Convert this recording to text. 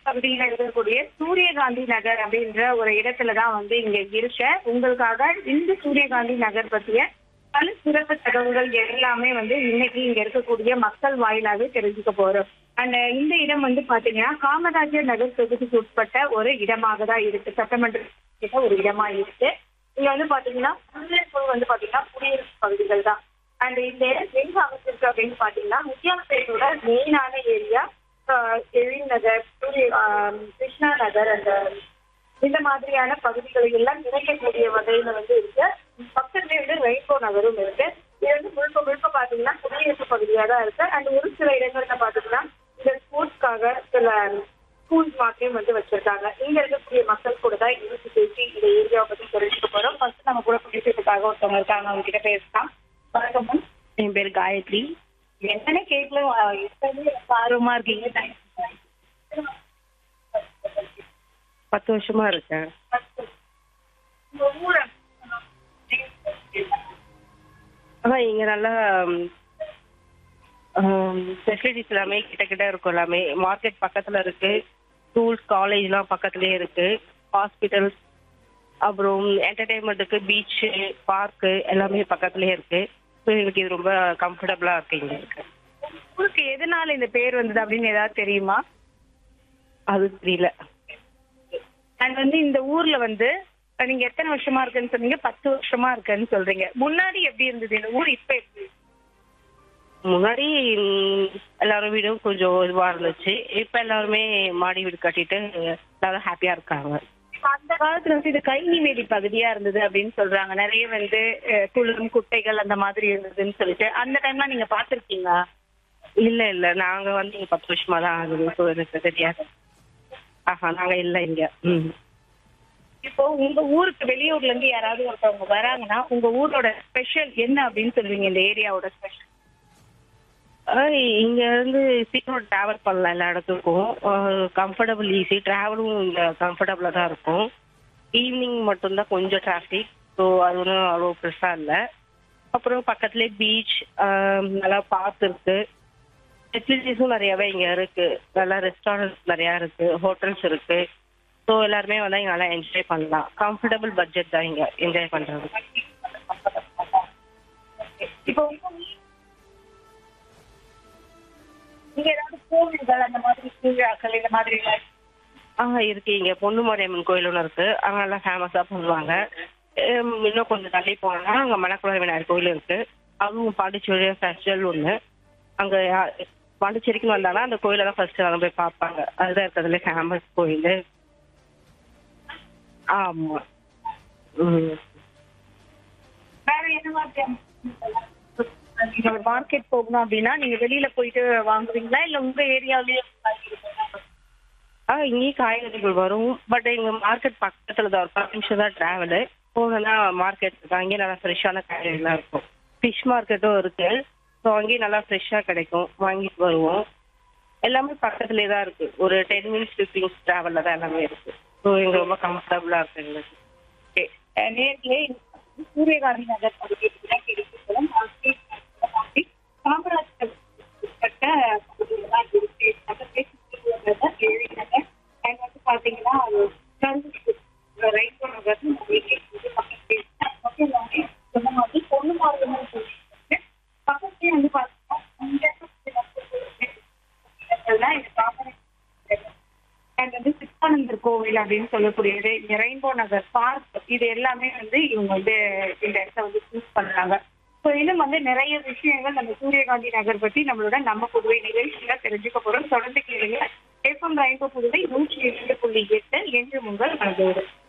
பகுதியில இருக்கக்கூடிய சூரியகாந்தி நகர் அப்படின்ற ஒரு இடத்துல தான் வந்து இங்க இருக்க உங்களுக்காக இந்த சூரியகாந்தி நகர் பத்திய பல சிறப்பு தகவல்கள் எல்லாமே வந்து இன்னைக்கு இங்க இருக்கக்கூடிய மக்கள் வாயிலாவே தெரிஞ்சுக்க போறோம் அண்ட் இந்த இடம் வந்து பாத்தீங்கன்னா காமராஜர் நகர் தொகுதிக்கு உட்பட்ட ஒரு இடமாக தான் இருக்கு சட்டமன்ற கிட்ட ஒரு இடமா இருக்கு இங்க வந்து பாத்தீங்கன்னா full வந்து பாத்தீங்கன்னா குடியிருப்பு பகுதிகள் தான் அண்ட் இந்த இடம் எங்க அமைச்சிருக்கு அப்படின்னு பாத்தீங்கன்னா முத்தியாலப்பேட்டோட மெயினான ஏரியா எழில் நகர் சூரிய ஆஹ் கிருஷ்ணா நகர் அந்த இந்த மாதிரியான பகுதிகளை எல்லாம் இணைக்கக்கூடிய வகையில வந்து இருக்கு பக்கத்துலேயே வந்து ரெயின்போ நகரும் இருக்கு இது வந்து முழுக்க முழுக்க பாத்தீங்கன்னா குடியிருப்பு பகுதியா தான் இருக்கு அண்ட் ஒரு சில இடங்கள்ல பாத்தீங்கன்னா இந்த ஸ்போர்ட்ஸ்க்காக சில ஸ்கூல்ஸ் மாத்திரம் வந்து வச்சிருக்காங்க இங்க இருக்கக்கூடிய மக்கள் கூட தான் இருந்து பேசி இந்த ஏரியாவை பத்தி தெரிஞ்சுக்க போறோம் ஃபர்ஸ்ட் நம்ம கூட பேசுறதுக்காக ஒருத்தவங்க இருக்காங்க அவங்க கிட்ட பேசலாம் வணக்கம் மேம். என் பேர் காயத்ரி என்னன்னு கேட்கல எப்பவுமே ரொம்ப ஆர்வமா இருக்கீங்க பத்து வருஷமா இருக்கேன் உங்க ஊரை ஆனால் இங்கே நல்லா ஃபெசிலிட்டிஸ் எல்லாமே கிட்ட கிட்ட இருக்கும் எல்லாமே மார்க்கெட் பக்கத்தில் இருக்கு ஸ்கூல்ஸ் காலேஜ்லாம் பக்கத்துலேயே இருக்கு ஹாஸ்பிட்டல்ஸ் அப்புறம் என்டர்டெயின்மெண்ட்டுக்கு பீச்சு பார்க்கு எல்லாமே பக்கத்துலேயே இருக்கு ஸோ எங்களுக்கு இது ரொம்ப கம்ஃபர்டபுளாக இருக்கு இங்கே இருக்கு ஊருக்கு எதனால இந்த பேர் வந்தது அப்படின்னு ஏதாவது தெரியுமா அது தெரியல அண்ட் வந்து இந்த ஊர்ல வந்து அஹ், நீங்க எத்தனை வருஷமா இருக்குன்னு சொன்னீங்க பத்து வருஷமா இருக்குன்னு சொல்றீங்க முன்னாடி எப்படி இருந்தது இந்த ஊர் இப்ப எப்படி முன்னாடி ம், எல்லாரும் வீடும் கொஞ்சம் இதுவாக இருந்துச்சு இப்போ எல்லாருமே மாடி வீடு கட்டிட்டு எல்லாரும் ஹாப்பியாக இருக்காங்க இப்ப அந்த காலத்துல வந்து இது கைநிவேலி பகுதியா இருந்தது அப்படின்னு சொல்றாங்க நிறைய வந்து அஹ், குளம் குட்டைகள் அந்த மாதிரி இருந்ததுன்னு சொல்லிட்டு அந்த டைம்லாம் நீங்க பாத்திருக்கீங்களா இல்ல இல்ல நாங்க வந்து இங்க பத்து வருஷமா தான் ஆகுது ஸோ எனக்கு தெரியாது ஆஹா நாங்க இல்ல இங்க ம் இப்போ உங்க ஊருக்கு வெளியூர்ல இருந்து யாராவது ஒருத்தவங்க வராங்கன்னா உங்க ஊரோட ஸ்பெஷல் என்ன அப்படின்னு சொல்லுவீங்க இந்த ஏரியாவோட ஸ்பெஷல் ஆஹ் இங்க இருந்து சீக்கிரம் டிராவல் பண்ணலாம் எல்லா இடத்துக்கும் கம்ஃபர்டபுள் ஈஸி டிராவலும் இங்க கம்ஃபர்டபுளா தான் இருக்கும் ஈவினிங் மட்டும்தான் கொஞ்சம் டிராஃபிக் ஸோ அது ஒன்றும் அவ்வளோ பெருசா இல்லை அப்புறம் பக்கத்துலேயே பீச் நல்லா பார்க் இருக்கு ஃபெசிலிட்டிஸும் நிறையவே இங்க இருக்கு நல்லா ரெஸ்டாரண்ட்ஸ் நிறையா இருக்கு ஹோட்டல்ஸ் இருக்கு ஸோ எல்லாருமே வந்து இங்க நல்லா என்ஜாய் பண்ணலாம் கம்ஃபர்டபுள் பட்ஜெட் தான் இங்க என்ஜாய் பண்றது இப்போ உங்க ஊர்- நீங்க ஏதாவது கோவில்கள் அந்த மாதிரி திருவிழாக்கள் இந்த மாதிரி எல்லாம் ஆ இருக்கு இங்க பொண்ணுமாரியம்மன் கோயில் ஒன்று இருக்கு அங்க நல்லா ஃபேமஸா பண்ணுவாங்க ஹம், இன்னும் கொஞ்சம் தள்ளி போனா அங்க மணக்குள விநாயகர் கோயில் இருக்கு அதுவும் பாண்டிச்சேரி ஃபெஸ்டிவல் ஒன்று அங்க யா- பாண்டிச்சேரிக்கு வந்தாங்கன்னா அந்த கோயிலை தான் ஃபர்ஸ்ட் அவங்க போய் பார்ப்பாங்க அதுதான் இருக்கிறதுல ஃபேமஸ் கோயில் ஆமா ம் வேற என்ன மாதிரி நீங்க மார்க்கெட் போகணும் அப்படின்னா நீங்க வெளியில போயிட்டு வாங்குவீங்களா இல்ல உங்க ஏரியாவிலேயே ஆ இங்கேயும் காய்கறிகள் வரும் பட் எங்க மார்க்கெட் பக்கத்துல தான் ஒரு பத்து நிமிஷம் தான் டிராவலு போனோம்னா மார்க்கெட் இருக்கு அங்கேயும் நல்லா ஃப்ரெஷ்ஷான காய்கறிலாம் இருக்கும் ஃபிஷ் மார்க்கெட்டும் இருக்கு ஸோ அங்கேயும் நல்லா ஃப்ரெஷ்ஷாக கிடைக்கும் வாங்கிட்டு வருவோம் எல்லாமே பக்கத்துலேயே தான் இருக்கு ஒரு டென் மினிட்ஸ் ஃபிஃப்டின் மினிட்ஸ் டிராவலில் தான் எல்லாமே இருக்கு ஸோ எங்களுக்கு ரொம்ப கம்ஃபர்டபுளாக இருக்கு எங்களுக்கு ஓகே நேர்லயே சூரியகாந்தி நகர் பகுதியில் தான் கிடைக்கும் காமராஜர் உட்பட்ட பகுதியெல்லாம் இருக்கு பக்கத்துல சூரியநகர், ஏழை நகர் அண்ட் வந்து பாத்தீங்கன்னா கரும்பு ரைட் நகர் நிறைய இருக்குது பக்கத்துல இருக்கு. அது மட்டும் இல்லாம சொன்ன மாதிரி பொண்ணு மாரியம்மன் கோயில் இருக்கு. பக்கத்துலயே வந்து பாத்தீங்கன்னா இங்க இடங்கள்லாம் இந்த காமராஜர் அண்ட் வந்து சித்தானந்தர் கோவில் அப்படின்னு சொல்லக்கூடியது இந்த ரெயின்போ நகர் பார்க் இது எல்லாமே வந்து இவங்க வந்து இந்த இடத்த வந்து சூஸ் பண்றாங்க ஸோ இன்னும் வந்து நிறைய விஷயங்கள் நம்ம சூரியகாந்தி நகர் பத்தி நம்மளோட நம்ம புதுவை நிகழ்ச்சியில தெரிஞ்சுக்க போறோம் தொடர்ந்து கேளுங்க எஃப்எம் ரெயின்போ புதுவை நூற்றி எட்டு புள்ளி எட்டு என்று உங்கள் மனதோடு